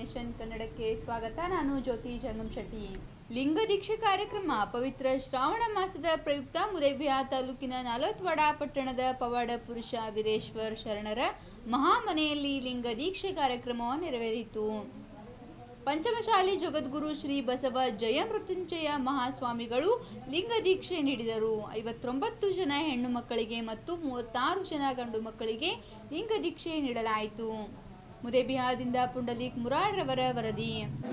nation ಕನ್ನಡಕ್ಕೆ ಸ್ವಾಗತ ನಾನು ಜ್ಯೋತಿ ಜಂಗಮ್ ಶೆಟ್ಟಿ ಲಿಂಗ ದೀಕ್ಷೆ ಕಾರ್ಯಕ್ರಮ ಪವಿತ್ರ ಶ್ರಾವಣ ಮಾಸದ ಪ್ರಯುಕ್ತ ಮುದೇಬಿಯಾ ತಾಲೂಕಿನ ನಾಲತ್ವಾಡ ಪಟ್ಟಣದ ಪವಾಡ ಪುರುಷ ವೀರೇಶ್ವರ್ ಶರಣರ ಮಹಾಮನೆಯಲ್ಲಿ ಲಿಂಗ ದೀಕ್ಷೆ ಕಾರ್ಯಕ್ರಮ ನೆರವೇರಿತು ಪಂಚಮಶಾಲಿ ಜಗದ್ಗುರು ಶ್ರೀ ಬಸವ ಜಯ ಮೃತ್ಯುಂಜಯ ಮಹಾಸ್ವಾಮಿಗಳು ಲಿಂಗ ದೀಕ್ಷೆ ನೀಡಿದರು ಐವತ್ತೊಂಬತ್ತು ಜನ ಹೆಣ್ಣು ಮಕ್ಕಳಿಗೆ ಮತ್ತು ಮೂವತ್ತಾರು ಜನ ಗಂಡು ಮಕ್ಕಳಿಗೆ ಲಿಂಗ ದೀಕ್ಷೆ ನೀಡಲಾಯಿತು ಮುದೇಬಿಹಾದಿಂದ ಪುಂಡಲೀಕ್ ಮುರಾಡ್ರವರ ವರದಿ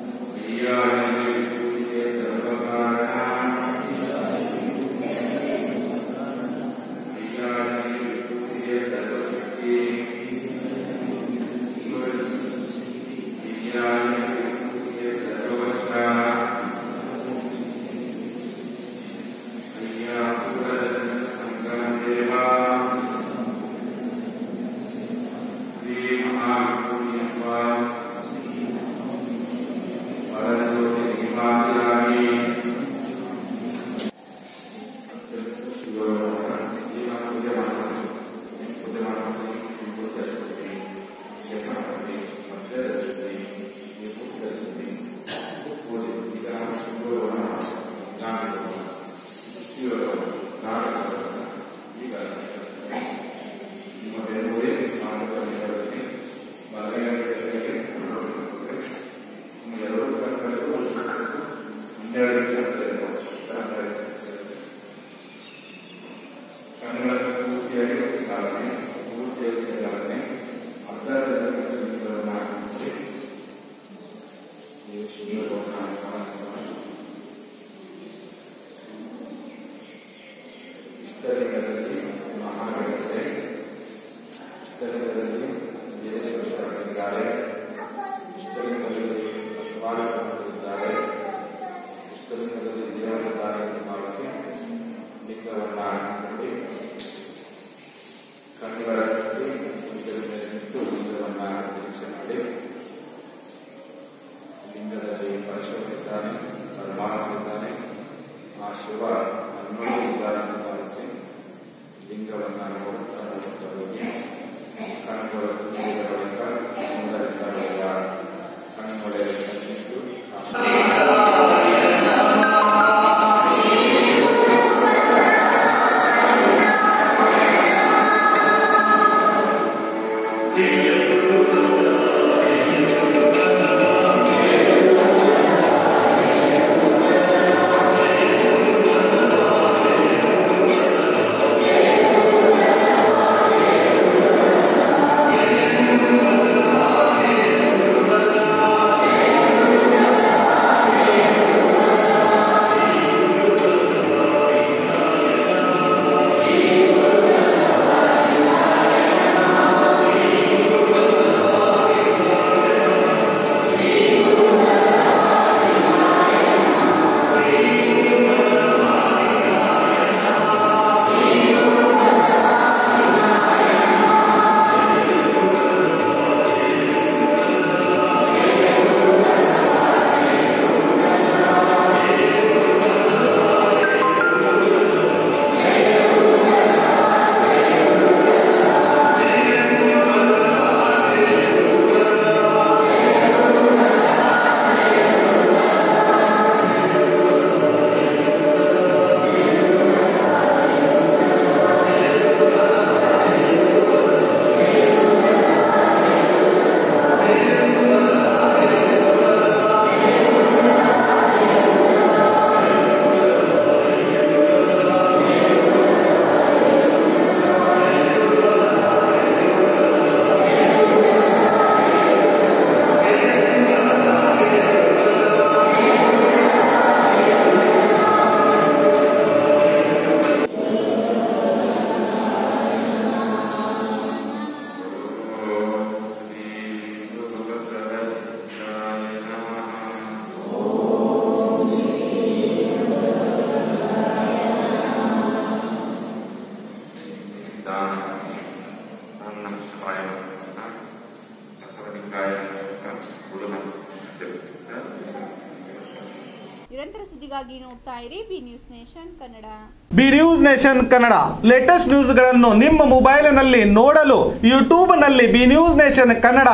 ನಿರಂತರ ಸುದ್ದಿಗಾಗಿ ನೋಡ್ತಾ ಇರಿ B news nation Kannada B news nation Kannada latest ನ್ಯೂಸ್ಗಳನ್ನು ನಿಮ್ಮ ಮೊಬೈಲಿನಲ್ಲಿ ನೋಡಲು ಯೂಟ್ಯೂಬ್ನಲ್ಲಿ ಬಿ ನ್ಯೂಸ್ ನೇಷನ್ ಕನ್ನಡ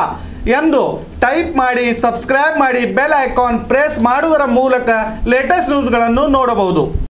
ಎಂದು ಟೈಪ್ ಮಾಡಿ ಸಬ್ಸ್ಕ್ರೈಬ್ ಮಾಡಿ ಬೆಲ್ ಐಕಾನ್ ಪ್ರೆಸ್ ಮಾಡುವುದರ ಮೂಲಕ ಲೇಟೆಸ್ಟ್ ನ್ಯೂಸ್ಗಳನ್ನು ನೋಡಬಹುದು